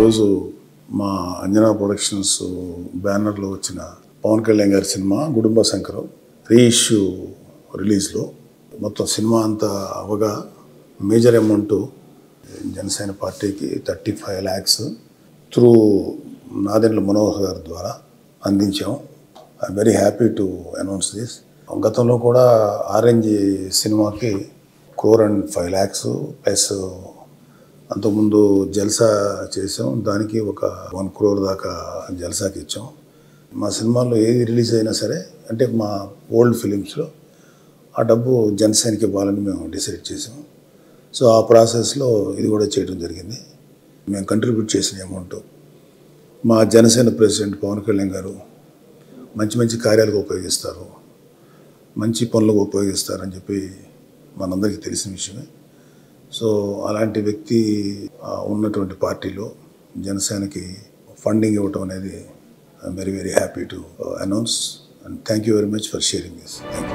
ఈరోజు మా అంజనా ప్రొడక్షన్స్ బ్యానర్లో వచ్చిన పవన్ కళ్యాణ్ గారి సినిమా కుటుంబ శంకరం రీఇష్యూ రిలీజ్లో మొత్తం సినిమా అంతా అవగా మేజర్ అమౌంట్ జనసేన పార్టీకి thirty five lakhs through Nadendla Manohar గారి ద్వారా అందించాం I very happy to announce this గతంలో కూడా ఆరెంజ్ సినిమాకి crore and five lakhs plus అంతకుముందు జల్సా చేసాం దానికి ఒక వన్ క్రోర్ దాకా జల్సాకి ఇచ్చాం మా సినిమాల్లో ఏది రిలీజ్ అయినా సరే అంటే మా ఓల్డ్ ఫిలిమ్స్లో ఆ డబ్బు జనసేనకి ఇవ్వాలని మేము డిసైడ్ చేసాం సో ఆ ప్రాసెస్లో ఇది కూడా చేయడం జరిగింది మేము కంట్రిబ్యూట్ చేసిన అమౌంట్ మా జనసేన ప్రెసిడెంట్ పవన్ కళ్యాణ్ గారు మంచి మంచి కార్యాలకు ఉపయోగిస్తారు మంచి పనులకు ఉపయోగిస్తారని చెప్పి మనందరికీ తెలిసిన విషయమే సో అలాంటి వ్యక్తి ఆ, ఉన్నటువంటి పార్టీలో జనసేనకి ఫండింగ్ ఇవ్వటం అనేది I'm very very happy to announce and thank you very much for sharing this thank you